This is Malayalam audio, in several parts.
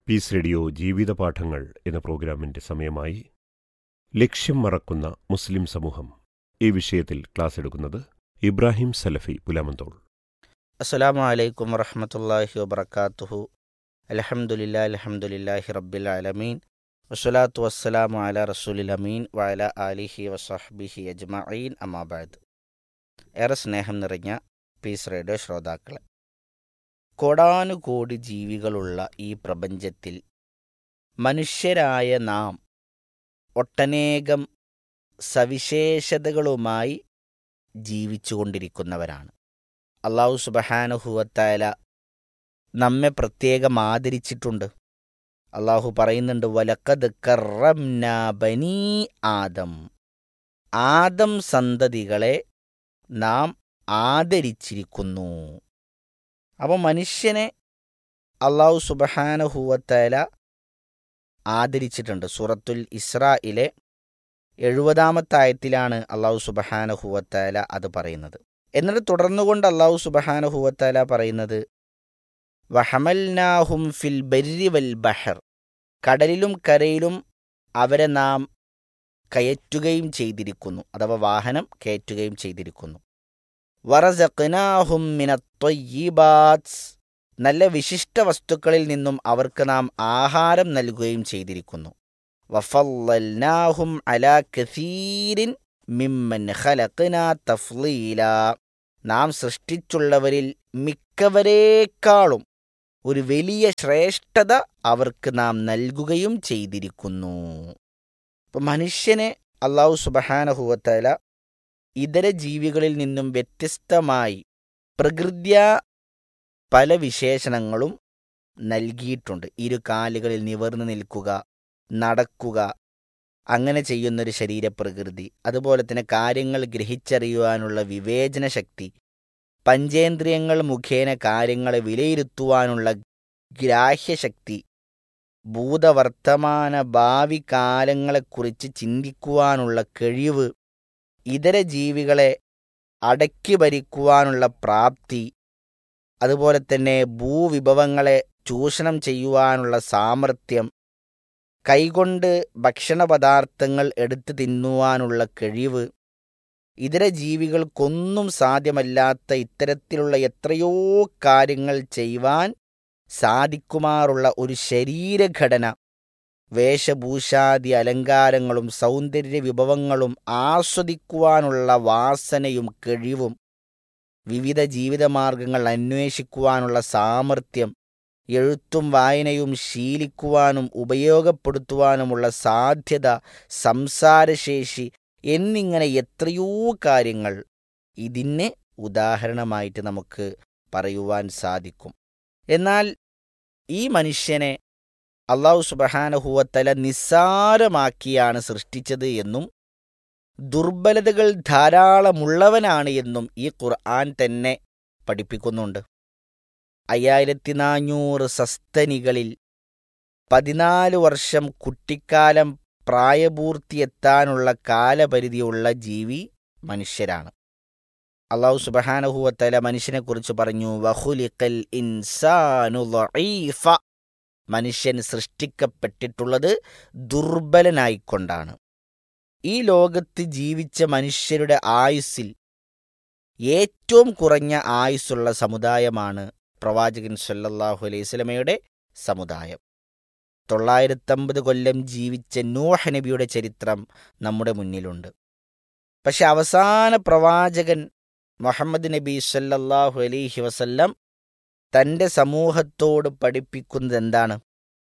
പീസ് റേഡിയോ ജീവിതപാഠങ്ങൾ എന്ന പ്രോഗ്രാമിന്റെ സമയമായി ലക്ഷ്യം മറക്കുന്ന മുസ്ലിം സമൂഹം ഈ വിഷയത്തിൽ ക്ലാസ് എടുക്കുന്നത് ഇബ്രാഹിം സലഫി പുലാമന്തോൾ അസ്സലാമു അലൈക്കും വറഹമത്തല്ലാഹി വബർക്കാത്തുഹു അലഹമുല്ലാ അലഹമുല്ലാഹി റബ്ബിൽ ആലമീൻ വസ്സലാത്തു വസ്സലാമു അല റസൂലിൽ അമീൻ വഅല ആലിഹി വസഹ്ബിഹി അജ്മഈൻ അമാബാദ് ഏറെ സ്നേഹം നിറഞ്ഞ പീസ് റേഡിയോ ശ്രോതാക്കളെ കോടാനുകോടി ജീവികളുള്ള ഈ പ്രപഞ്ചത്തിൽ മനുഷ്യരായ നാം ഒട്ടനേകം സവിശേഷതകളുമായി ജീവിച്ചുകൊണ്ടിരിക്കുന്നവരാണ് അള്ളാഹു സുബഹാനുഹുവത്തായ നമ്മെ പ്രത്യേകം ആദരിച്ചിട്ടുണ്ട് അള്ളാഹു പറയുന്നുണ്ട് വലക്കത് കറംന ബനി ആദം ആദം സന്തതികളെ നാം ആദരിച്ചിരിക്കുന്നു അപ്പോൾ മനുഷ്യനെ അള്ളാഹു സുബഹാനുഹുവത്തായ ആദരിച്ചിട്ടുണ്ട് സൂറത്തുൽ ഇസ്രായിലെ എഴുപതാമത്തെ ആയത്തിലാണ് അള്ളാഹു സുബഹാനുഹുവത്തായ അത് പറയുന്നത് എന്നിട്ട് തുടർന്നുകൊണ്ട് അള്ളാഹു സുബഹാനുഹുവത്താല പറയുന്നത് വഹമൽനാഹും ഫിൽ ബരി വൽ ബഹർ കടലിലും കരയിലും അവരെ നാം കയറ്റുകയും ചെയ്തിരിക്കുന്നു അഥവാ വാഹനം കയറ്റുകയും ചെയ്തിരിക്കുന്നു വറസഖ്നാഹും മിനത്തൊയ്യീബാത്സ് നല്ല വിശിഷ്ട വസ്തുക്കളിൽ നിന്നും അവർക്ക് നാം ആഹാരം നൽകുകയും ചെയ്തിരിക്കുന്നു വഫല്ലൽനാഹും അലാ കസീരിൻ മിമ്മൻ ഖലഖ്ന തഫ്ലീല നാം സൃഷ്ടിച്ചുള്ളവരിൽ മിക്കവരേക്കാളും ഒരു വലിയ ശ്രേഷ്ഠത അവർക്ക് നാം നൽകുകയും ചെയ്തിരിക്കുന്നു ഇപ്പം മനുഷ്യനെ അള്ളാഹു സുബഹാനഹുവത്തല ഇതര ജീവികളിൽ നിന്നും വ്യത്യസ്തമായി പ്രകൃത്യ പല വിശേഷണങ്ങളും നൽകിയിട്ടുണ്ട് ഇരു കാലുകളിൽ നിവർന്നു നിൽക്കുക നടക്കുക അങ്ങനെ ചെയ്യുന്നൊരു ശരീരപ്രകൃതി അതുപോലെ തന്നെ കാര്യങ്ങൾ ഗ്രഹിച്ചറിയുവാനുള്ള വിവേചന ശക്തി പഞ്ചേന്ദ്രിയങ്ങൾ മുഖേന കാര്യങ്ങളെ വിലയിരുത്തുവാനുള്ള ഗ്രാഹ്യശക്തി ഭൂതവർത്തമാന ഭാവി കാലങ്ങളെക്കുറിച്ച് ചിന്തിക്കുവാനുള്ള കഴിവ് ഇതര ജീവികളെ അടക്കി ഭരിക്കുവാനുള്ള പ്രാപ്തി അതുപോലെ തന്നെ ഭൂവിഭവങ്ങളെ ചൂഷണം ചെയ്യുവാനുള്ള സാമർഥ്യം കൈകൊണ്ട് ഭക്ഷണപദാർത്ഥങ്ങൾ എടുത്തു തിന്നുവാനുള്ള കഴിവ് ഇതര ജീവികൾക്കൊന്നും സാധ്യമല്ലാത്ത ഇത്തരത്തിലുള്ള എത്രയോ കാര്യങ്ങൾ ചെയ്യുവാൻ സാധിക്കുമാറുള്ള ഒരു ശരീരഘടന വേഷഭൂഷാദി അലങ്കാരങ്ങളും സൗന്ദര്യ വിഭവങ്ങളും ആസ്വദിക്കുവാനുള്ള വാസനയും കഴിവും വിവിധ ജീവിതമാർഗങ്ങൾ അന്വേഷിക്കുവാനുള്ള സാമർഥ്യം എഴുത്തും വായനയും ശീലിക്കുവാനും ഉപയോഗപ്പെടുത്തുവാനുമുള്ള സാധ്യത സംസാരശേഷി എന്നിങ്ങനെ എത്രയോ കാര്യങ്ങൾ ഇതിന് ഉദാഹരണമായിട്ട് നമുക്ക് പറയുവാൻ സാധിക്കും എന്നാൽ ഈ മനുഷ്യനെ അള്ളാഹു സുബഹാനഹുവത്തല നിസ്സാരമാക്കിയാണ് സൃഷ്ടിച്ചത് എന്നും ദുർബലതകൾ ധാരാളമുള്ളവനാണ് എന്നും ഈ ഖുർആൻ തന്നെ പഠിപ്പിക്കുന്നുണ്ട് അയ്യായിരത്തി നാനൂറ് സസ്തനികളിൽ പതിനാല് വർഷം കുട്ടിക്കാലം പ്രായപൂർത്തിയെത്താനുള്ള കാലപരിധിയുള്ള ജീവി മനുഷ്യരാണ് അള്ളാഹു സുബഹാനഹുവത്തല മനുഷ്യനെക്കുറിച്ച് പറഞ്ഞു വഹുലിക്കൽ ഇൻസാനു ലഈഫ മനുഷ്യൻ സൃഷ്ടിക്കപ്പെട്ടിട്ടുള്ളത് ദുർബലനായിക്കൊണ്ടാണ് ഈ ലോകത്ത് ജീവിച്ച മനുഷ്യരുടെ ആയുസ്സിൽ ഏറ്റവും കുറഞ്ഞ ആയുസ്സുള്ള സമുദായമാണ് പ്രവാചകൻ സല്ലല്ലാഹു അലൈഹി സ്വലമയുടെ സമുദായം തൊള്ളായിരത്തമ്പത് കൊല്ലം ജീവിച്ച നൂഹ് നബിയുടെ ചരിത്രം നമ്മുടെ മുന്നിലുണ്ട് പക്ഷെ അവസാന പ്രവാചകൻ മുഹമ്മദ് നബി സല്ലല്ലാഹു അലൈഹി വസല്ലം തൻ്റെ സമൂഹത്തോട് പഠിപ്പിക്കുന്നത് എന്താണ്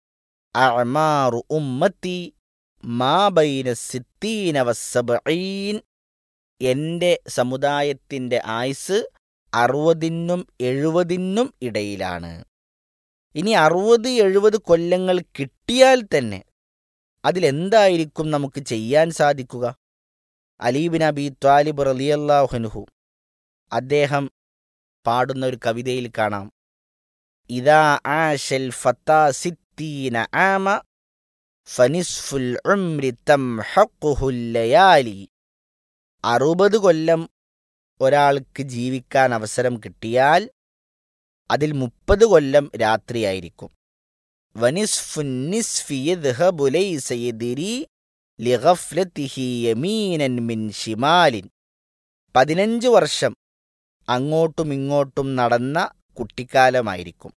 അഅ്മാറു ഉമ്മത്തി മാ ബൈന സിത്തീന വസ്സബഈൻ എൻ്റെ സമുദായത്തിൻ്റെ ആയുസ് അറുപതിനും എഴുപതിനും ഇടയിലാണ് ഇനി അറുപത് എഴുപത് കൊല്ലങ്ങൾ കിട്ടിയാൽ തന്നെ അതിലെന്തായിരിക്കും നമുക്ക് ചെയ്യാൻ സാധിക്കുക അലീബിൻ അബി ത്വാലിബ് റലിയല്ലാഹുനുഹു അദ്ദേഹം പാടുന്ന ഒരു കവിതയിൽ കാണാം ഇതാ ആശൽ ഫത്താ സിത്തീന ആമ ഫനിസ്ഫുൽ ഉംരി തംഹഖുഹുൽ ലയാലി അറുപത് കൊല്ലം ഒരാൾക്ക് ജീവിക്കാൻ അവസരം കിട്ടിയാൽ അതിൽ മുപ്പത് കൊല്ലം രാത്രിയായിരിക്കും വനിസ്ഫുന്നിസ്ഫി യദ്ഹബു ലൈസ യദ്രി ലിഗഫ്ലതിഹി യമീനൻ മിൻ ഷിമാലിൻ പതിനഞ്ച് വർഷം അങ്ങോട്ടും ഇങ്ങോട്ടും നടന്ന കുട്ടിക്കാലമായിരിക്കും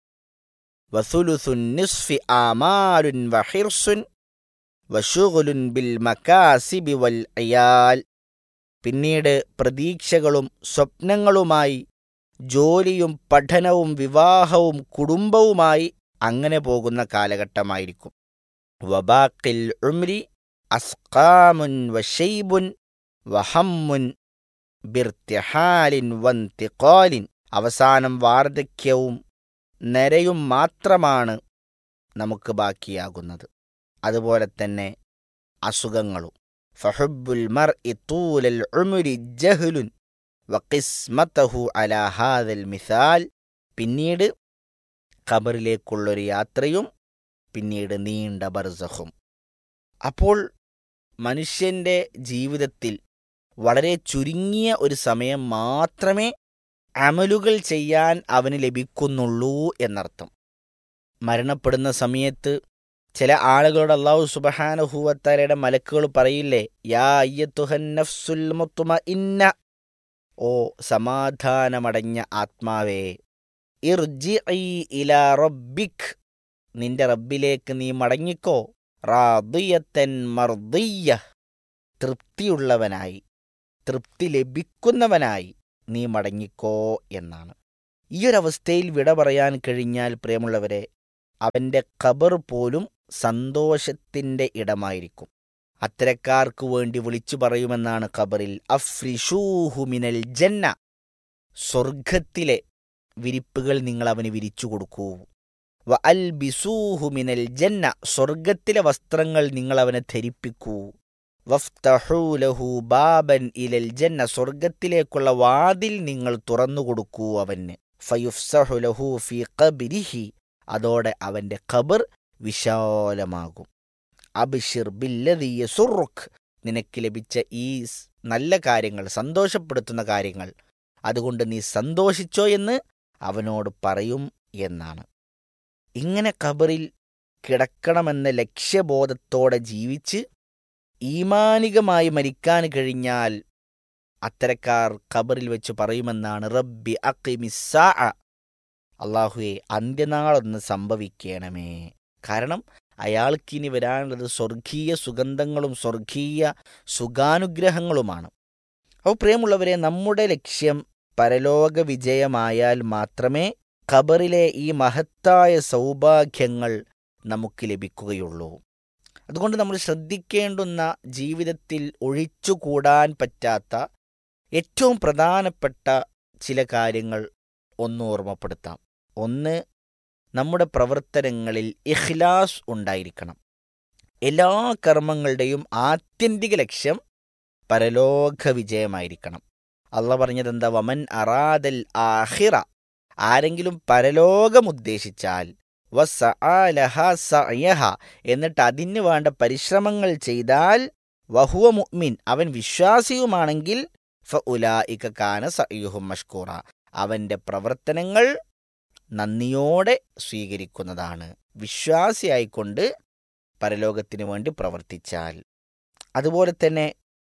വസുലുസുൻ നിസ്ഫി ആമാലുൻ വഹിർസുൻ വഷുഗുലുൻ ബിൽ മക്കാസിബി വൽ അയാൽ പിന്നീട് പ്രതീക്ഷകളും സ്വപ്നങ്ങളുമായി ജോലിയും പഠനവും വിവാഹവും കുടുംബവുമായി അങ്ങനെ പോകുന്ന കാലഘട്ടമായിരിക്കും വബാക്കിൽ ഉംരി അസ്കാമുൻ വഷൈബുൻ വഹമ്മുൻ ബിർത്തിഹാലിൻ വന്തിഖാലിൻ അവസാനം വാർദ്ധക്യവും നരയും മാത്രമാണ് നമുക്ക് ബാക്കിയാകുന്നത് അതുപോലെ തന്നെ അസുഖങ്ങളും ഫഹുബുൽ മർ ഇത്തൂലൽ ഉമുരി ജഹ്ലുൻ വക്കിസ്മത്തഹു അലാ ഹാദൽ മിസാൽ പിന്നീട് ഖബറിലേക്കുള്ളൊരു യാത്രയും പിന്നീട് നീണ്ട ബർസഹും അപ്പോൾ മനുഷ്യന്റെ ജീവിതത്തിൽ വളരെ ചുരുങ്ങിയ ഒരു സമയം മാത്രമേ അമലുകൾ ചെയ്യാൻ അവന് ലഭിക്കുന്നുള്ളൂ എന്നർത്ഥം മരണപ്പെടുന്ന സമയത്ത് ചില ആളുകളോട് അള്ളാഹു സുബഹാനഹൂവത്താലയുടെ മലക്കുകൾ പറയില്ലേ യാ അയ്യത്തുഹൻ നഫ്സുൽ മുത്തുമ ഇന്ന ഓ സമാധാനമടഞ്ഞ ആത്മാവേ ഇർജി ഇലാ റബ്ബിക് നിന്റെ റബ്ബിലേക്ക് നീ മടങ്ങിക്കോ റാദിയത്തൻ മർദിയ തൃപ്തിയുള്ളവനായി തൃപ്തി ലഭിക്കുന്നവനായി നീ മടങ്ങിക്കോ എന്നാണ് ഈ ഒരു അവസ്ഥയിൽ വിട പറയാൻ കഴിഞ്ഞാൽ പ്രിയമുള്ളവരെ അവന്റെ ഖബർ പോലും സന്തോഷത്തിന്റെ ഇടമായിരിക്കും അത്തരക്കാർക്ക് വേണ്ടി വിളിച്ചു പറയുമെന്നാണ് ഖബറിൽ അഫ്രിഷൂഹു മിനൽ ജന്ന സ്വർഗത്തിലെ വിരിപ്പുകൾ നിങ്ങൾ അവന് വിരിച്ചു കൊടുക്കൂ വ അൽ ബിസൂഹു മിനൽ ജന്ന സ്വർഗത്തിലെ വസ്ത്രങ്ങൾ നിങ്ങൾ അവനെ ധരിപ്പിക്കൂ വഫ്തഹൂ ലഹു ബാബൻ ഇലൽ ജന്ന സ്വർഗത്തിലേക്കുള്ള വാതിൽ നിങ്ങൾ തുറന്നു കൊടുക്കൂ അവന് ഫയുഫ്സഹു ലഹു ഫി ഖബരിഹി അതോടെ അവന്റെ ഖബർ വിശാലമാകും അബിഷിർ ബില്ലദി യസുറുഖ് നിനക്ക് ലഭിച്ച ഈ സ് നല്ല കാര്യങ്ങൾ സന്തോഷപ്പെടുത്തുന്ന കാര്യങ്ങൾ അതുകൊണ്ട് നീ സന്തോഷിച്ചോ എന്ന് അവനോട് പറയും എന്നാണ് ഇങ്ങനെ ഖബറിൽ കിടക്കണമെന്ന ലക്ഷ്യബോധത്തോടെ ജീവിച്ച് ഈമാനികമായി മരിക്കാൻ കഴിഞ്ഞാൽ അത്തരക്കാർ ഖബറിൽ വെച്ച് പറയുമെന്നാണ് റബ്ബി അക്കിമിസ്സാ അള്ളാഹുവെ അന്ത്യനാളൊന്ന് സംഭവിക്കണമേ കാരണം അയാൾക്കിനി വരാനുള്ളത് സ്വർഗീയ സുഗന്ധങ്ങളും സ്വർഗീയ സുഖാനുഗ്രഹങ്ങളുമാണ് അപ്പോൾ പ്രിയമുള്ളവരെ നമ്മുടെ ലക്ഷ്യം പരലോക വിജയമായാൽ മാത്രമേ ഖബറിലെ ഈ മഹത്തായ സൗഭാഗ്യങ്ങൾ നമുക്ക് ലഭിക്കുകയുള്ളൂ അതുകൊണ്ട് നമ്മൾ ശ്രദ്ധിക്കേണ്ടുന്ന ജീവിതത്തിൽ ഒഴിച്ചുകൂടാൻ പറ്റാത്ത ഏറ്റവും പ്രധാനപ്പെട്ട ചില കാര്യങ്ങൾ ഒന്ന് ഓർമ്മപ്പെടുത്താം ഒന്ന് നമ്മുടെ പ്രവർത്തനങ്ങളിൽ ഇഖ്ലാസ് ഉണ്ടായിരിക്കണം എല്ലാ കർമ്മങ്ങളുടെയും ആത്യന്തിക ലക്ഷ്യം പരലോക വിജയമായിരിക്കണം അള്ള പറഞ്ഞത് എന്താ വമൻ അറാദൽ ആഹിറ ആരെങ്കിലും പരലോകം ഉദ്ദേശിച്ചാൽ വസഅലഹ സഅയഹ എന്നിട്ട് അതിന് വേണ്ട പരിശ്രമങ്ങൾ ചെയ്താൽ വഹുവ മുഅ്മിൻ അവൻ വിശ്വാസിയുമാണെങ്കിൽ ഫഉലായിക കാന സഅയുഹും മഷ്കൂറ അവന്റെ പ്രവർത്തനങ്ങൾ നന്ദിയോടെ സ്വീകരിക്കുന്നതാണ് വിശ്വാസിയായിക്കൊണ്ട് പരലോകത്തിനു വേണ്ടി പ്രവർത്തിച്ചാൽ അതുപോലെ തന്നെ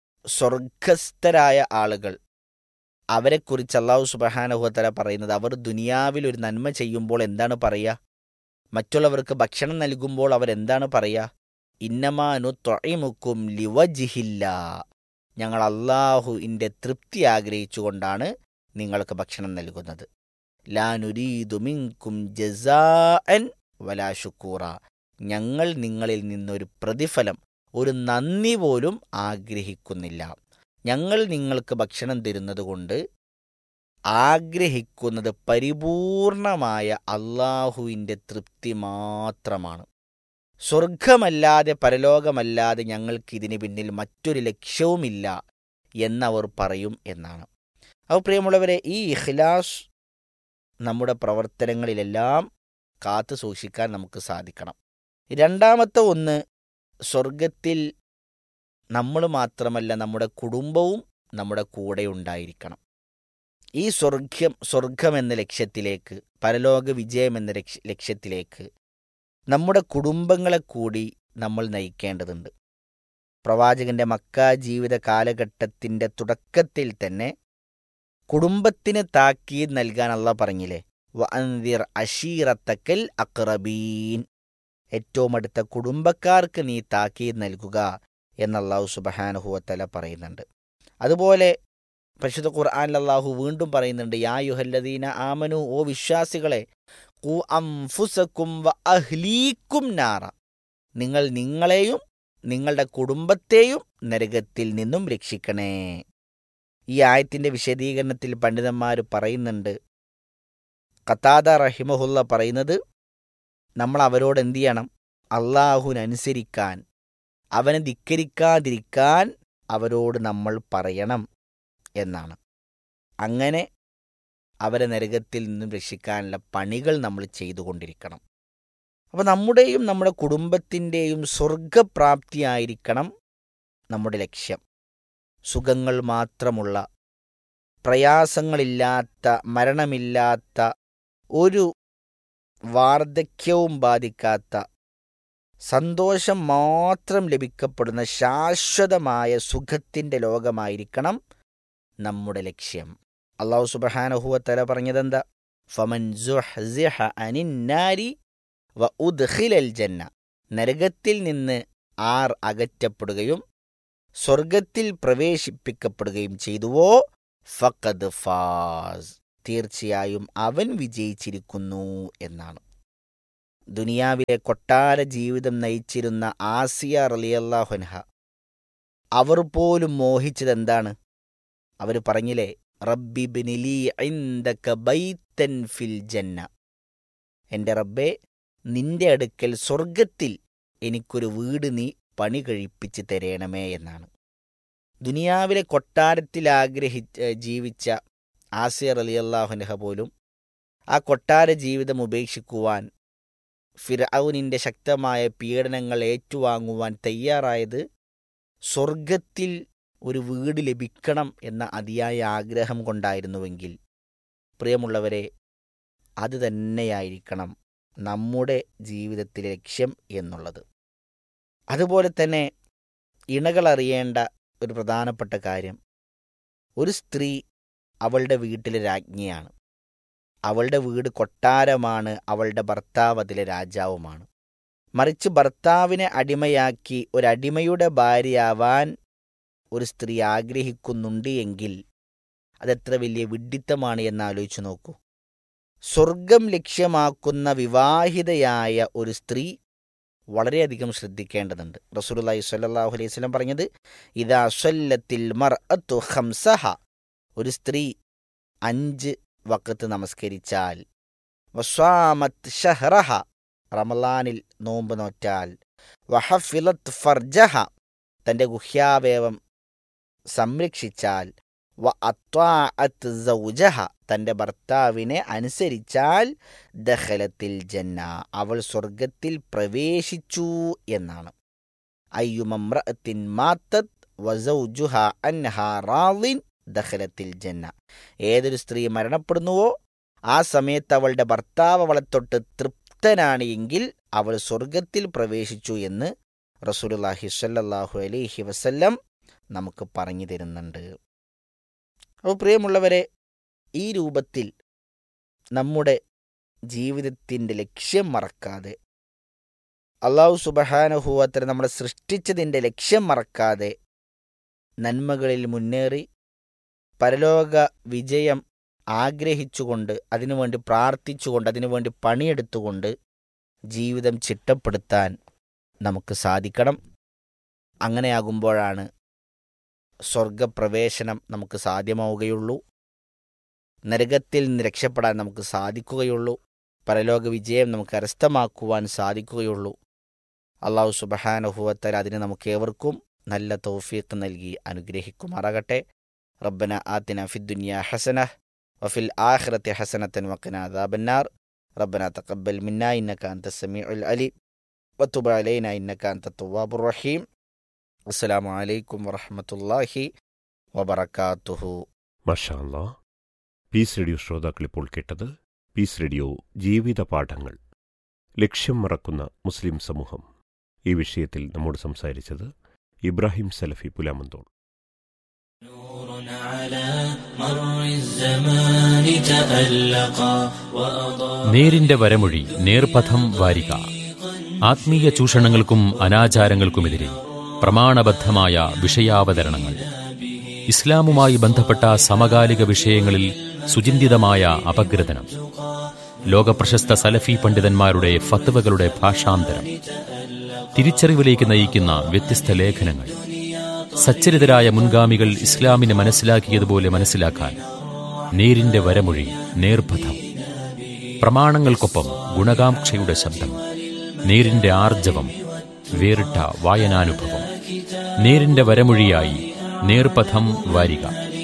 സ്വർഗസ്ഥരായ ആളുകൾ അവരെക്കുറിച്ച് അള്ളാഹു സുബഹാനഹുത്തല പറയുന്നത് അവർ ദുനിയാവിൽ ഒരു നന്മ ചെയ്യുമ്പോൾ എന്താണ് പറയുക മറ്റുള്ളവർക്ക് ഭക്ഷണം നൽകുമ്പോൾ അവരെന്താണ് പറയുക ഇന്നമാനു തൊഴിമുക്കും ലിവജിഹില്ല ഞങ്ങൾ അള്ളാഹുവിൻ്റെ തൃപ്തി ആഗ്രഹിച്ചുകൊണ്ടാണ് നിങ്ങൾക്ക് ഭക്ഷണം നൽകുന്നത് ലാനുരീദുമിങ്കും ജസാഅൻ വലാ ശുക്കൂറ ഞങ്ങൾ നിങ്ങളിൽ നിന്നൊരു പ്രതിഫലം ഒരു നന്ദി പോലും ആഗ്രഹിക്കുന്നില്ല ഞങ്ങൾ നിങ്ങൾക്ക് ഭക്ഷണം തരുന്നത് കൊണ്ട് ആഗ്രഹിക്കുന്നത് പരിപൂർണമായ അള്ളാഹുവിൻ്റെ തൃപ്തി മാത്രമാണ് സ്വർഗമല്ലാതെ പരലോകമല്ലാതെ ഞങ്ങൾക്ക് ഇതിന് പിന്നിൽ മറ്റൊരു ലക്ഷ്യവുമില്ല എന്നവർ പറയും എന്നാണ് അപ്പോൾ പ്രിയമുള്ളവരെ ഈ ഇഖ്ലാസ് നമ്മുടെ പ്രവർത്തനങ്ങളിലെല്ലാം കാത്തു സൂക്ഷിക്കാൻ നമുക്ക് സാധിക്കണം രണ്ടാമത്തെ ഒന്ന് സ്വർഗത്തിൽ നമ്മൾ മാത്രമല്ല നമ്മുടെ കുടുംബവും നമ്മുടെ കൂടെ ഉണ്ടായിരിക്കണം ഈ സ്വർഗ്യം സ്വർഗം എന്ന ലക്ഷ്യത്തിലേക്ക് പരലോക വിജയം എന്ന ലക്ഷ്യ ലക്ഷ്യത്തിലേക്ക് നമ്മുടെ കുടുംബങ്ങളെ കൂടി നമ്മൾ നയിക്കേണ്ടതുണ്ട് പ്രവാചകന്റെ മക്ക ജീവിത കാലഘട്ടത്തിന്റെ തുടക്കത്തിൽ തന്നെ കുടുംബത്തിന് താക്കീത് നൽകാൻ അല്ല പറഞ്ഞില്ലേ വഅൻദിർ അഷീറത്തക്കൽ അക്രബീൻ ഏറ്റവും അടുത്ത കുടുംബക്കാർക്ക് നീ താക്കീത് നൽകുക എന്നല്ലാഹു സുബഹാനഹുവത്തല പറയുന്നുണ്ട് അതുപോലെ പരിശുദ്ധ ഖുർആാനിൽ അള്ളാഹു വീണ്ടും പറയുന്നുണ്ട് യാ യുഹല്ലദീന ആമനു ഓ വിശ്വാസികളെ ഖു അംഫുസക്കും വ അഹ്ലീക്കും നാറ നിങ്ങൾ നിങ്ങളെയും നിങ്ങളുടെ കുടുംബത്തെയും നരകത്തിൽ നിന്നും രക്ഷിക്കണേ ഈ ആയത്തിന്റെ വിശദീകരണത്തിൽ പണ്ഡിതന്മാർ പറയുന്നുണ്ട് ഖത്താദ റഹിമഹുല്ല പറയുന്നത് നമ്മൾ അവരോട് എന്ത് ചെയ്യണം അള്ളാഹുനനുസരിക്കാൻ അവനെ ധിക്കരിക്കാതിരിക്കാൻ അവരോട് നമ്മൾ പറയണം എന്നാണ് അങ്ങനെ അവരെ നരകത്തിൽ നിന്നും രക്ഷിക്കാനുള്ള പണികൾ നമ്മൾ ചെയ്തുകൊണ്ടിരിക്കണം അപ്പോൾ നമ്മുടെയും നമ്മുടെ കുടുംബത്തിൻ്റെയും സ്വർഗപ്രാപ്തിയായിരിക്കണം നമ്മുടെ ലക്ഷ്യം സുഖങ്ങൾ മാത്രമുള്ള പ്രയാസങ്ങളില്ലാത്ത മരണമില്ലാത്ത ഒരു വാർദ്ധക്യവും ബാധിക്കാത്ത സന്തോഷം മാത്രം ലഭിക്കപ്പെടുന്ന ശാശ്വതമായ സുഖത്തിൻ്റെ ലോകമായിരിക്കണം നമ്മുടെ ലക്ഷ്യം അള്ളാഹു സുബഹാനഹുവത്തല പറഞ്ഞതെന്താ ഫമൻ സുഹ്സിഹ അനിന്നാരി വ ഉദ്ഖിലൽ ജന്ന നരകത്തിൽ നിന്ന് ആർ അകറ്റപ്പെടുകയും സ്വർഗത്തിൽ പ്രവേശിപ്പിക്കപ്പെടുകയും ചെയ്തുവോ ഫഖദ് ഫാസ് തീർച്ചയായും അവൻ വിജയിച്ചിരിക്കുന്നു എന്നാണ് ദുനിയാവിലെ കൊട്ടാര ജീവിതം നയിച്ചിരുന്ന ആസിയ റലിയല്ലാഹുൻഹ അവർ പോലും മോഹിച്ചത് എന്താണ് അവർ പറഞ്ഞില്ലേ റബ്ബി ബിനിലി ഇൻദക ബൈത്തൻ ഫിൽ ജന്ന എൻ്റെ റബ്ബെ നിന്റെ അടുക്കൽ സ്വർഗത്തിൽ എനിക്കൊരു വീട് നീ പണി കഴിപ്പിച്ച് തരേണമേ എന്നാണ് ദുനിയാവിലെ കൊട്ടാരത്തിൽ ആഗ്രഹിച്ച് ജീവിച്ച ആസിയർ അലി അള്ളാഹുനഹ പോലും ആ കൊട്ടാര ജീവിതം ഉപേക്ഷിക്കുവാൻ ഫിറൌനിൻ്റെ ശക്തമായ പീഡനങ്ങൾ ഏറ്റുവാങ്ങുവാൻ തയ്യാറായത് സ്വർഗത്തിൽ ഒരു വീട് ലഭിക്കണം എന്ന അതിയായ ആഗ്രഹം കൊണ്ടായിരുന്നുവെങ്കിൽ പ്രിയമുള്ളവരെ അത് തന്നെയായിരിക്കണം നമ്മുടെ ജീവിതത്തിലെ ലക്ഷ്യം എന്നുള്ളത് അതുപോലെ തന്നെ ഇണകൾ അറിയേണ്ട ഒരു പ്രധാനപ്പെട്ട കാര്യം ഒരു സ്ത്രീ അവളുടെ വീട്ടിലെ രാജ്ഞിയാണ് അവളുടെ വീട് കൊട്ടാരമാണ് അവളുടെ ഭർത്താവ് അതിലെ രാജാവുമാണ് മറിച്ച് ഭർത്താവിനെ അടിമയാക്കി ഒരടിമയുടെ ഭാര്യയാവാൻ ഒരു സ്ത്രീ ആഗ്രഹിക്കുന്നുണ്ട് എങ്കിൽ അതെത്ര വലിയ വിഡ്ഢിത്തമാണ് എന്ന് ആലോചിച്ചു നോക്കൂ സ്വർഗം ലക്ഷ്യമാക്കുന്ന വിവാഹിതയായ ഒരു സ്ത്രീ വളരെയധികം ശ്രദ്ധിക്കേണ്ടതുണ്ട് റസൂലുള്ളാഹി സ്വല്ലല്ലാഹു അലൈഹി വസല്ലം പറഞ്ഞത് ഇദാ സല്ലത്തിൽ മർഅത്തു ഖംസഹ ഒരു സ്ത്രീ അഞ്ച് വക്കത്ത് നമസ്കരിച്ചാൽ വസ്വാമത്ത് ഷഹ്റഹ റമലാനിൽ നോമ്പ് നോറ്റാൽ വഹഫിലത്ത് ഫർജഹ തൻ്റെ ഗുഹ്യാവയവം സംരക്ഷിച്ചാൽ വ അത്വാഅത്ത് സൗജഹ തൻ്റെ ഭർത്താവിനെ അനുസരിച്ചാൽ ദഹലത്തിൽ ജന്ന അവൾ സ്വർഗത്തിൽ പ്രവേശിച്ചു എന്നാണ് അയ്യുമമ്രഅത്തിൻ മാത്തത് വസൗജുഹ അൻഹ റാളിൻ ദഹലത്തിൽ ജന്ന ഏതൊരു സ്ത്രീ മരണപ്പെടുന്നുവോ ആ സമയത്ത് അവളുടെ ഭർത്താവ് അവളെ തൊട്ട് തൃപ്തനാണ് എങ്കിൽ അവൾ സ്വർഗത്തിൽ പ്രവേശിച്ചു എന്ന് റസൂലുള്ളാഹി സ്വല്ലല്ലാഹു അലൈഹി വസല്ലം നമുക്ക് പറഞ്ഞു തരുന്നുണ്ട് അപ്പോൾ പ്രിയമുള്ളവരെ ഈ രൂപത്തിൽ നമ്മുടെ ജീവിതത്തിൻ്റെ ലക്ഷ്യം മറക്കാതെ അള്ളാഹു സുബഹാനഹുവത്തര നമ്മളെ സൃഷ്ടിച്ചതിൻ്റെ ലക്ഷ്യം മറക്കാതെ നന്മകളിൽ മുന്നേറി പരലോക വിജയം ആഗ്രഹിച്ചുകൊണ്ട് അതിനുവേണ്ടി പ്രാർത്ഥിച്ചുകൊണ്ട് അതിനുവേണ്ടി പണിയെടുത്തുകൊണ്ട് ജീവിതം ചിട്ടപ്പെടുത്താൻ നമുക്ക് സാധിക്കണം അങ്ങനെയാകുമ്പോഴാണ് സ്വർഗപ്രവേശനം നമുക്ക് സാധ്യമാവുകയുള്ളൂ നരകത്തിൽ നിന്ന് രക്ഷപ്പെടാൻ നമുക്ക് സാധിക്കുകയുള്ളൂ പരലോക വിജയം നമുക്ക് കരസ്ഥമാക്കുവാൻ സാധിക്കുകയുള്ളൂ അള്ളാഹു സുബഹാനുഭവത്തൽ അതിന് നമുക്ക് ഏവർക്കും നല്ല തൗഫീഖ് നൽകി അനുഗ്രഹിക്കുമാറാകട്ടെ റബ്ബന ആത്തിന ഫിദ്ദുനിയ ഹസന വഫിൽ ആഖിറത്തി ഹസനത്തൻ വഖിന അദാബന്നാർ റബ്ബന തഖബ്ബൽ മിന്ന ഇന്നക അൻത സമീഉൽ അലീം വതുബ് അലൈന ഇന്നക അൻത തവ്വാബുർ റഹീം അസ്സലാമു അലൈക്കും വറഹ്മത്തുള്ളാഹി വബറകാതുഹു മഷാ അല്ലാ പീസ് റേഡിയോ ശ്രോതാക്കൾ ഇപ്പോൾ കേട്ടത് പീസ് റേഡിയോ ജീവിത പാഠങ്ങൾ ലക്ഷ്യം മറക്കുന്ന മുസ്ലിം സമൂഹം ഈ വിഷയത്തിൽ നമ്മോട് സംസാരിച്ചത് ഇബ്രാഹിം സലഫി പുലാമന്തോൾ نور على مر الزمان تألقا وأضاء നേരിന്റെ വരമൊഴി നേർപഥം വാരിക ആത്മീയ ചൂഷണങ്ങൾക്കും അനാചാരങ്ങൾക്കുമെതിരെ പ്രമാണബദ്ധമായ വിഷയാവതരണങ്ങൾ ഇസ്ലാമുമായി ബന്ധപ്പെട്ട സമകാലിക വിഷയങ്ങളിൽ സുചിന്തിതമായ അപഗ്രഥനം ലോകപ്രശസ്ത സലഫി പണ്ഡിതന്മാരുടെ ഫത്വകളുടെ ഭാഷാന്തരം തിരിച്ചറിവിലേക്ക് നയിക്കുന്ന വ്യത്യസ്ത ലേഖനങ്ങൾ സച്ചരിതരായ മുൻഗാമികൾ ഇസ്ലാമിനെ മനസ്സിലാക്കിയതുപോലെ മനസ്സിലാക്കാൻ നേരിന്റെ വരമൊഴി നേർപഥം പ്രമാണങ്ങൾക്കൊപ്പം ഗുണകാംക്ഷയുടെ ശബ്ദം നേരിന്റെ ആർജവം വേറിട്ട വായനാനുഭവം നേരിന്റെ വരമൊഴിയായി നേർപഥം വാരിക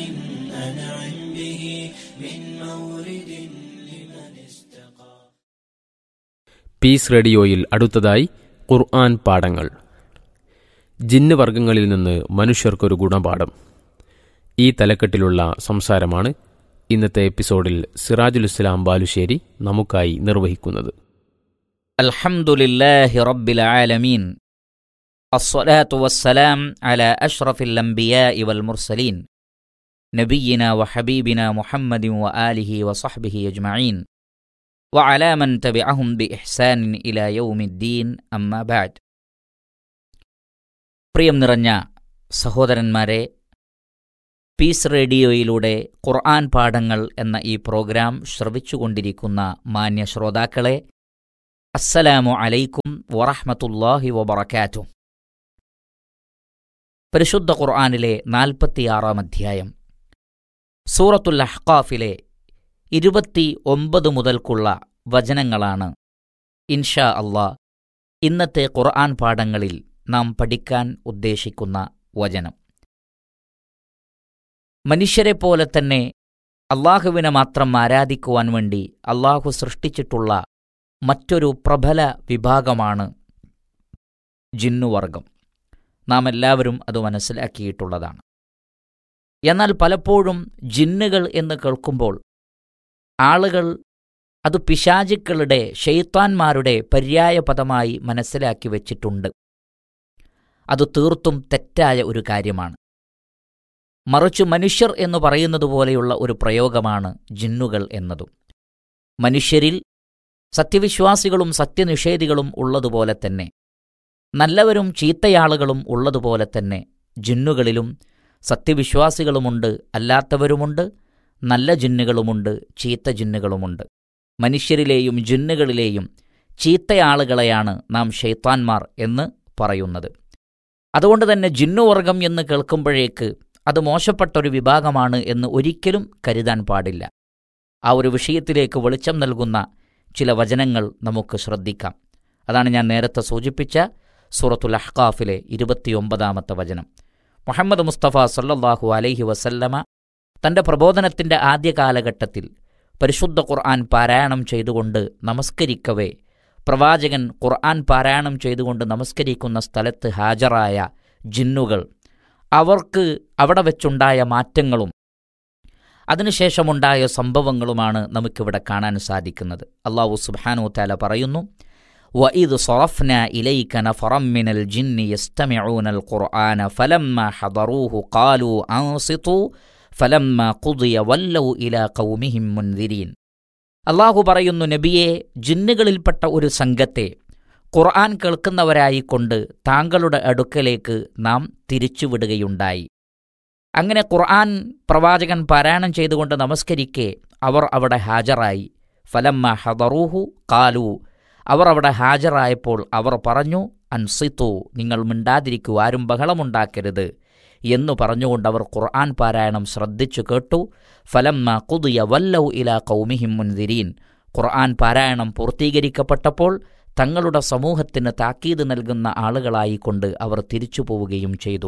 പീസ് റേഡിയോയിൽ അടുത്തതായി ഖുർആൻ പാഠങ്ങൾ ജിന്ന് വർഗങ്ങളിൽ നിന്ന് മനുഷ്യർക്കൊരു ഗുണപാഠം ഈ തലക്കെട്ടിലുള്ള സംസാരമാണ് ഇന്നത്തെ എപ്പിസോഡിൽ സിറാജുൽ ഇസ്ലാം ബാലുശ്ശേരി നമുക്കായി നിർവഹിക്കുന്നത് الحمد لله رب العالمين الصلاة والسلام على أشرف الأنبياء والمرسلين نبينا وحبيبنا محمد وآله وصحبه أجمعين وعلى من تبعهم بإحسان إلى يوم الدين أما بعد പ്രിയം നിറഞ്ഞ സഹോദരന്മാരെ പീസ് റേഡിയോയിലൂടെ ഖുർആൻ പാഠങ്ങൾ എന്ന ഈ പ്രോഗ്രാം ശ്രവിച്ചുകൊണ്ടിരിക്കുന്ന മാന്യ ശ്രോതാക്കളെ അസ്സലാമു അലൈക്കും വറഹ്മത്തുള്ളാഹി വബറകാത്തു പരിശുദ്ധ ഖുർആനിലെ നാൽപ്പത്തിയാറാം അധ്യായം സൂറത്തുൽ അഹ്ഖാഫിലെ ഇരുപത്തി ഒമ്പത് മുതൽക്കുള്ള വചനങ്ങളാണ് ഇൻഷാ അള്ളാ ഇന്നത്തെ ഖുർആൻ പാഠങ്ങളിൽ നാം പഠിക്കാൻ ഉദ്ദേശിക്കുന്ന വചനം മനുഷ്യരെ പോലെ തന്നെ അള്ളാഹുവിനെ മാത്രം ആരാധിക്കുവാൻ വേണ്ടി അള്ളാഹു സൃഷ്ടിച്ചിട്ടുള്ള മറ്റൊരു പ്രബല വിഭാഗമാണ് ജിന്നുവർഗം നാം എല്ലാവരും അത് മനസ്സിലാക്കിയിട്ടുള്ളതാണ് എന്നാൽ പലപ്പോഴും ജിന്നുകൾ എന്ന് കേൾക്കുമ്പോൾ ആളുകൾ അത് പിശാചുക്കളുടെ ഷെയ്ത്താന്മാരുടെ പര്യായ പദമായി മനസ്സിലാക്കി വച്ചിട്ടുണ്ട് അത് തീർത്തും തെറ്റായ ഒരു കാര്യമാണ് മറിച്ച് മനുഷ്യർ എന്ന് പറയുന്നത് പോലെയുള്ള ഒരു പ്രയോഗമാണ് ജിന്നുകൾ എന്നതും മനുഷ്യരിൽ സത്യവിശ്വാസികളും സത്യനിഷേധികളും ഉള്ളതുപോലെ തന്നെ നല്ലവരും ചീത്തയാളുകളും ഉള്ളതുപോലെ തന്നെ ജിന്നുകളിലും സത്യവിശ്വാസികളുമുണ്ട് അല്ലാത്തവരുമുണ്ട് നല്ല ജിന്നുകളുമുണ്ട് ചീത്ത ജിന്നുകളുമുണ്ട് മനുഷ്യരിലെയും ജിന്നുകളിലെയും ചീത്തയാളുകളെയാണ് നാം ഷെയ്ത്താൻമാർ എന്ന് പറയുന്നത് അതുകൊണ്ട് തന്നെ ജിന്നുവർഗം എന്ന് കേൾക്കുമ്പോഴേക്ക് അത് മോശപ്പെട്ടൊരു വിഭാഗമാണ് എന്ന് ഒരിക്കലും കരുതാൻ പാടില്ല ആ ഒരു വിഷയത്തിലേക്ക് വെളിച്ചം നൽകുന്ന ചില വചനങ്ങൾ നമുക്ക് ശ്രദ്ധിക്കാം അതാണ് ഞാൻ നേരത്തെ സൂചിപ്പിച്ച സൂറത്തുൽ അഹ്കാഫിലെ ഇരുപത്തിയൊമ്പതാമത്തെ വചനം മുഹമ്മദ് മുസ്തഫ സല്ലല്ലാഹു അലൈഹി വസല്ലമ തന്റെ പ്രബോധനത്തിന്റെ ആദ്യ കാലഘട്ടത്തിൽ പരിശുദ്ധ ഖുർആൻ പാരായണം ചെയ്തുകൊണ്ട് നമസ്കരിക്കവേ പ്രവാചകൻ ഖുർആൻ പാരായണം ചെയ്തുകൊണ്ട് നമസ്കരിക്കുന്ന സ്ഥലത്ത് ഹാജരായ ജിന്നുകൾ അവർക്ക് അവിടെ വെച്ചുണ്ടായ മാറ്റങ്ങളും അതിനുശേഷമുണ്ടായ സംഭവങ്ങളുമാണ് നമുക്കിവിടെ കാണാൻ സാധിക്കുന്നത് അള്ളാഹു സുബ്ഹാനു താല പറയുന്നു وإذ صرفنا إليك نفرا من الجن يستمعون القرآن فلما حضروه قالوا أنصتوا فلما قضي ولوا إلى قومهم منذرين അള്ളാഹു പറയുന്നു നബിയെ ജിന്നുകളിൽപ്പെട്ട ഒരു സംഘത്തെ ഖുർആൻ കേൾക്കുന്നവരായിക്കൊണ്ട് താങ്കളുടെ അടുക്കലേക്ക് നാം തിരിച്ചുവിടുകയുണ്ടായി അങ്ങനെ ഖുർആൻ പ്രവാചകൻ പാരായണം ചെയ്തുകൊണ്ട് നമസ്കരിക്കെ അവർ അവിടെ ഹാജരായി ഫലമ്മ ഹദറൂഹു കാലു അവർ അവിടെ ഹാജരായപ്പോൾ അവർ പറഞ്ഞു അൻസിത്തു നിങ്ങൾ മിണ്ടാതിരിക്കൂ ആരും ബഹളമുണ്ടാക്കരുത് എന്നു പറഞ്ഞുകൊണ്ട് അവർ ഖുർആൻ പാരായണം ശ്രദ്ധിച്ചു കേട്ടു ഫലമ്മ കുതിയ വല്ലൗ ഇല കൗമിഹിം മുൻതിരീൻ ഖുർആൻ പാരായണം പൂർത്തീകരിക്കപ്പെട്ടപ്പോൾ തങ്ങളുടെ സമൂഹത്തിന് താക്കീത് നൽകുന്ന ആളുകളായിക്കൊണ്ട് അവർ തിരിച്ചു പോവുകയും ചെയ്തു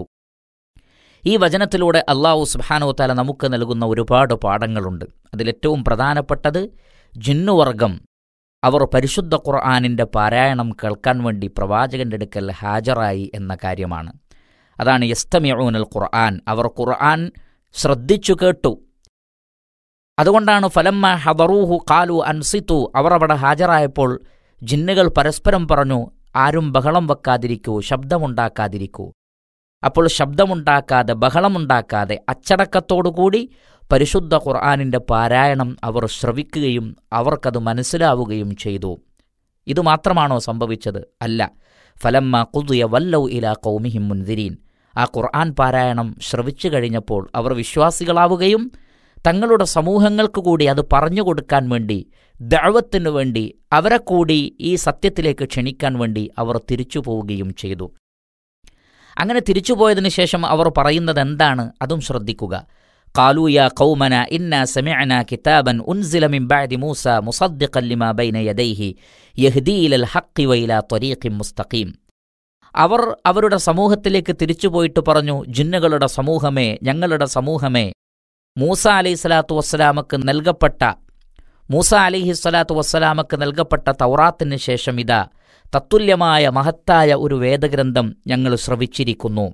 ഈ വചനത്തിലൂടെ അള്ളാഹു സുബാനോ തല നമുക്ക് നൽകുന്ന ഒരുപാട് പാഠങ്ങളുണ്ട് അതിലേറ്റവും പ്രധാനപ്പെട്ടത് ജിന്നുവർഗം അവർ പരിശുദ്ധ ഖുർആാനിൻ്റെ പാരായണം കേൾക്കാൻ വേണ്ടി പ്രവാചകന്റെ അടുക്കൽ ഹാജരായി എന്ന കാര്യമാണ് അതാണ് യസ്തമിഊനൽ ഖുർആൻ അവർ ഖുർആൻ ശ്രദ്ധിച്ചു കേട്ടു അതുകൊണ്ടാണ് ഫലമ്മ ഹദറൂഹു കാലു അൻസിത്തു അവർ അവിടെ ഹാജരായപ്പോൾ ജിന്നുകൾ പരസ്പരം പറഞ്ഞു ആരും ബഹളം വെക്കാതിരിക്കൂ ശബ്ദമുണ്ടാക്കാതിരിക്കൂ അപ്പോൾ ശബ്ദമുണ്ടാക്കാതെ ബഹളമുണ്ടാക്കാതെ അച്ചടക്കത്തോടുകൂടി പരിശുദ്ധ ഖുർആാനിൻ്റെ പാരായണം അവർ ശ്രവിക്കുകയും അവർക്കത് മനസ്സിലാവുകയും ചെയ്തു ഇതുമാത്രമാണോ സംഭവിച്ചത് അല്ല ഫലമ്മ കുതിയ വല്ലൗ ഇല കൗമിഹിം മുൻതിരീൻ ആ ഖുർആൻ പാരായണം ശ്രവിച്ചു കഴിഞ്ഞപ്പോൾ അവർ വിശ്വാസികളാവുകയും തങ്ങളുടെ സമൂഹങ്ങൾക്ക് കൂടി അത് പറഞ്ഞു കൊടുക്കാൻ വേണ്ടി ദഴവത്തിനു വേണ്ടി അവരെ കൂടി ഈ സത്യത്തിലേക്ക് ക്ഷണിക്കാൻ വേണ്ടി അവർ തിരിച്ചു പോവുകയും ചെയ്തു അങ്ങനെ തിരിച്ചുപോയതിനു ശേഷം അവർ പറയുന്നത് എന്താണ് അതും ശ്രദ്ധിക്കുക قالوا يا قومنا إنا سمعنا كتابا أنزل من بعد موسى مصدقا لما بين يديه يهدي إلى الحق وإلى طريق مستقيم അവർ അവരുടെ സമൂഹത്തിലേക്ക് തിരിച്ചുപോയിട്ട് പറഞ്ഞു ജിന്നുകളുടെ സമൂഹമേ ഞങ്ങളുടെ സമൂഹമേ മൂസ അലൈഹി സ്വലാത്തു വസ്സലാമക്ക് നൽകപ്പെട്ട മൂസ അലിഹി സ്വലാത്തു വസ്സലാമക്ക് നൽകപ്പെട്ട തൗറാത്തിന് ശേഷം ഇതാ തത്തുല്യമായ മഹത്തായ ഒരു വേദഗ്രന്ഥം ഞങ്ങൾ ശ്രവിച്ചിരിക്കുന്നു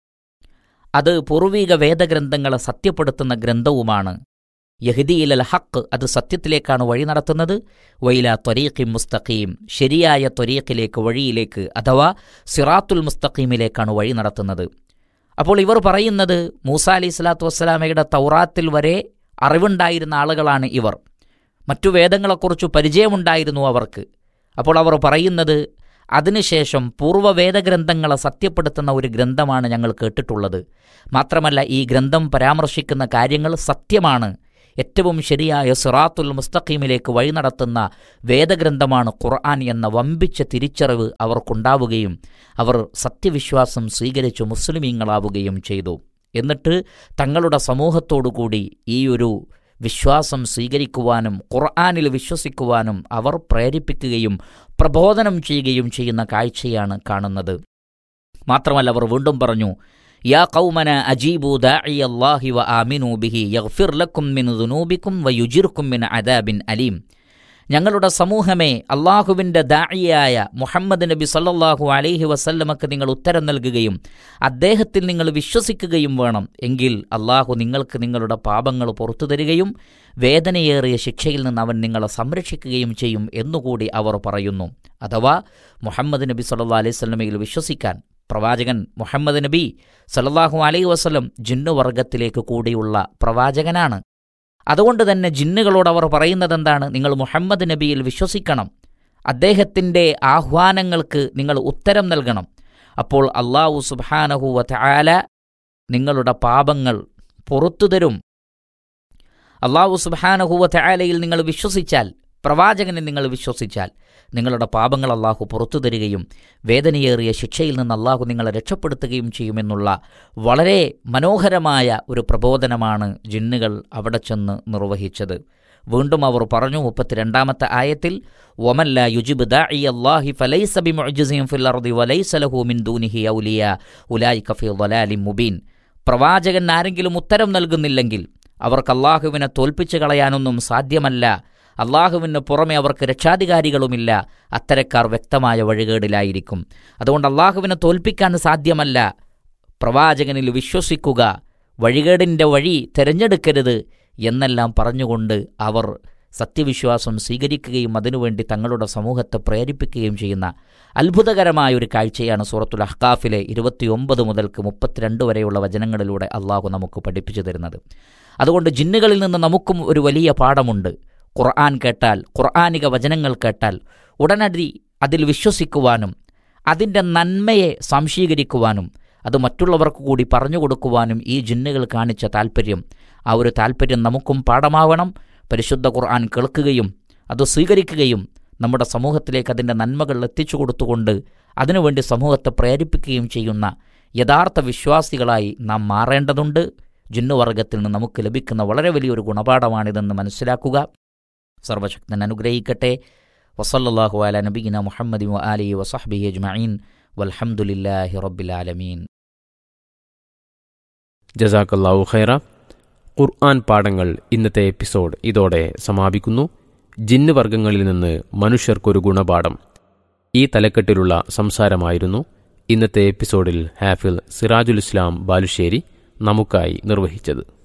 അത് പൂർവീക വേദഗ്രന്ഥങ്ങളെ സത്യപ്പെടുത്തുന്ന ഗ്രന്ഥവുമാണ് യഹ്ദിയിലൽ ഹക്ക് അത് സത്യത്തിലേക്കാണ് വഴി നടത്തുന്നത് വൈല ത്വരീഖി മുസ്തഖീം ശരിയായ ത്വരീഖിലേക്ക് വഴിയിലേക്ക് അഥവാ സിറാത്തുൽ മുസ്തഖീമിലേക്കാണ് വഴി നടത്തുന്നത് അപ്പോൾ ഇവർ പറയുന്നത് മൂസ അലി സ്വലാത്തു വസ്സലാമയുടെ തൗറാത്തിൽ വരെ അറിവുണ്ടായിരുന്ന ആളുകളാണ് ഇവർ മറ്റു വേദങ്ങളെക്കുറിച്ച് പരിചയമുണ്ടായിരുന്നു അവർക്ക് അപ്പോൾ അവർ പറയുന്നത് അതിനുശേഷം പൂർവ്വ വേദഗ്രന്ഥങ്ങളെ സത്യപ്പെടുത്തുന്ന ഒരു ഗ്രന്ഥമാണ് ഞങ്ങൾ കേട്ടിട്ടുള്ളത് മാത്രമല്ല ഈ ഗ്രന്ഥം പരാമർശിക്കുന്ന കാര്യങ്ങൾ സത്യമാണ് ഏറ്റവും ശരിയായ സിറാത്തുൽ മുസ്തഖീമിലേക്ക് വഴി നടത്തുന്ന വേദഗ്രന്ഥമാണ് ഖുർആൻ എന്ന വമ്പിച്ച തിരിച്ചറിവ് അവർക്കുണ്ടാവുകയും അവർ സത്യവിശ്വാസം സ്വീകരിച്ചു മുസ്ലിമീങ്ങളാവുകയും ചെയ്തു എന്നിട്ട് തങ്ങളുടെ സമൂഹത്തോടുകൂടി ഈ ഒരു വിശ്വാസം സ്വീകരിക്കുവാനും ഖുർആാനിൽ വിശ്വസിക്കുവാനും അവർ പ്രേരിപ്പിക്കുകയും പ്രബോധനം ചെയ്യുകയും ചെയ്യുന്ന കാഴ്ചയാണ് കാണുന്നത് മാത്രമല്ല അവർ വീണ്ടും പറഞ്ഞു യാ കൗമന അജീബു ദാഇ അല്ലാഹി വ ആമിനു ബിഹി യഗ്ഫിർ ലക്കും മിൻ ദുനൂബിക്കും വ യുജിർക്കും മിൻ അദാബിൻ അലീം ഞങ്ങളുടെ സമൂഹമേ അള്ളാഹുവിൻ്റെ ദായിയായ മുഹമ്മദ് നബി സല്ലല്ലാഹു അലൈഹി വസല്ലമക്ക് നിങ്ങൾ ഉത്തരം നൽകുകയും അദ്ദേഹത്തിൽ നിങ്ങൾ വിശ്വസിക്കുകയും വേണം എങ്കിൽ അള്ളാഹു നിങ്ങൾക്ക് നിങ്ങളുടെ പാപങ്ങൾ പുറത്തു തരികയും വേദനയേറിയ ശിക്ഷയിൽ നിന്ന് അവൻ നിങ്ങളെ സംരക്ഷിക്കുകയും ചെയ്യും എന്നുകൂടി അവർ പറയുന്നു അഥവാ മുഹമ്മദ് നബി സല്ലാ അലൈഹി സ്വലമയിൽ വിശ്വസിക്കാൻ പ്രവാചകൻ മുഹമ്മദ് നബി സല്ലല്ലാഹു അലൈഹി വസല്ലം ജിന്നുവർഗത്തിലേക്ക് കൂടിയുള്ള പ്രവാചകനാണ് അതുകൊണ്ട് തന്നെ ജിന്നുകളോട് അവർ പറയുന്നത് എന്താണ് നിങ്ങൾ മുഹമ്മദ് നബിയിൽ വിശ്വസിക്കണം അദ്ദേഹത്തിൻ്റെ ആഹ്വാനങ്ങൾക്ക് നിങ്ങൾ ഉത്തരം നൽകണം അപ്പോൾ അള്ളാഹു സുബാനഹുവ ആല നിങ്ങളുടെ പാപങ്ങൾ പുറത്തു തരും അള്ളാഹു സുബാനഹുവ ആലയിൽ നിങ്ങൾ വിശ്വസിച്ചാൽ പ്രവാചകനെ നിങ്ങൾ വിശ്വസിച്ചാൽ നിങ്ങളുടെ പാപങ്ങൾ അള്ളാഹു പുറത്തു തരികയും വേദനയേറിയ ശിക്ഷയിൽ നിന്ന് അള്ളാഹു നിങ്ങളെ രക്ഷപ്പെടുത്തുകയും ചെയ്യുമെന്നുള്ള വളരെ മനോഹരമായ ഒരു പ്രബോധനമാണ് ജിന്നുകൾ അവിടെ ചെന്ന് നിർവഹിച്ചത് വീണ്ടും അവർ പറഞ്ഞു മുപ്പത്തിരണ്ടാമത്തെ ആയത്തിൽ ഒമല്ല യുജിബ് ദാഇ അല്ലാഹി ഫലൈസ ബിമുഅ്ജിസിൻ ഫിൽ അർദി വലൈസ ലഹു മിൻ ദൂനിഹി ഔലിയ ഉലൈക ഫീ ളലാലിൻ മുബീൻ പ്രവാചകൻ ആരെങ്കിലും ഉത്തരം നൽകുന്നില്ലെങ്കിൽ അവർക്ക് അള്ളാഹുവിനെ തോൽപ്പിച്ചു കളയാനൊന്നും സാധ്യമല്ല അള്ളാഹുവിന് പുറമെ അവർക്ക് രക്ഷാധികാരികളുമില്ല അത്തരക്കാർ വ്യക്തമായ വഴികേടിലായിരിക്കും അതുകൊണ്ട് അള്ളാഹുവിനെ തോൽപ്പിക്കാൻ സാധ്യമല്ല പ്രവാചകനിൽ വിശ്വസിക്കുക വഴികേടിൻ്റെ വഴി തിരഞ്ഞെടുക്കരുത് എന്നെല്ലാം പറഞ്ഞുകൊണ്ട് അവർ സത്യവിശ്വാസം സ്വീകരിക്കുകയും അതിനുവേണ്ടി തങ്ങളുടെ സമൂഹത്തെ പ്രേരിപ്പിക്കുകയും ചെയ്യുന്ന അത്ഭുതകരമായ ഒരു കാഴ്ചയാണ് സൂറത്തുൽ അഹ്കാഫിലെ ഇരുപത്തിയൊമ്പത് മുതൽക്ക് മുപ്പത്തിരണ്ട് വരെയുള്ള വചനങ്ങളിലൂടെ അള്ളാഹു നമുക്ക് പഠിപ്പിച്ചു തരുന്നത് അതുകൊണ്ട് ജിന്നുകളിൽ നിന്ന് നമുക്കും ഒരു വലിയ പാഠമുണ്ട് ഖുർആൻ കേട്ടാൽ ഖുർആാനിക വചനങ്ങൾ കേട്ടാൽ ഉടനടി അതിൽ വിശ്വസിക്കുവാനും അതിൻ്റെ നന്മയെ സംശീകരിക്കുവാനും അത് മറ്റുള്ളവർക്ക് കൂടി പറഞ്ഞു കൊടുക്കുവാനും ഈ ജിന്നുകൾ കാണിച്ച താൽപ്പര്യം ആ ഒരു താൽപ്പര്യം നമുക്കും പാഠമാവണം പരിശുദ്ധ ഖുർആൻ കേൾക്കുകയും അത് സ്വീകരിക്കുകയും നമ്മുടെ സമൂഹത്തിലേക്ക് അതിൻ്റെ നന്മകൾ എത്തിച്ചു കൊടുത്തുകൊണ്ട് അതിനുവേണ്ടി സമൂഹത്തെ പ്രേരിപ്പിക്കുകയും ചെയ്യുന്ന യഥാർത്ഥ വിശ്വാസികളായി നാം മാറേണ്ടതുണ്ട് ജിന്നുവർഗത്തിൽ നിന്ന് നമുക്ക് ലഭിക്കുന്ന വളരെ വലിയൊരു ഗുണപാഠമാണിതെന്ന് മനസ്സിലാക്കുക സർവശക്തൻ അനുഗ്രഹിക്കട്ടെ വസല്ലാഹു അല നബീന മുഹമ്മദി അലി വസഹബി അജ്മീൻ വൽഹമുല്ലാഹി റബ്ബിലാലമീൻ ജസാക്കല്ലാവു ഖൈറ ഖുർആൻ പാഠങ്ങൾ ഇന്നത്തെ എപ്പിസോഡ് ഇതോടെ സമാപിക്കുന്നു ജിന്ന് വർഗങ്ങളിൽ നിന്ന് മനുഷ്യർക്കൊരു ഗുണപാഠം ഈ തലക്കെട്ടിലുള്ള സംസാരമായിരുന്നു ഇന്നത്തെ എപ്പിസോഡിൽ ഹാഫിൽ സിറാജുൽ ഇസ്ലാം ബാലുശ്ശേരി നമുക്കായി നിർവഹിച്ചത്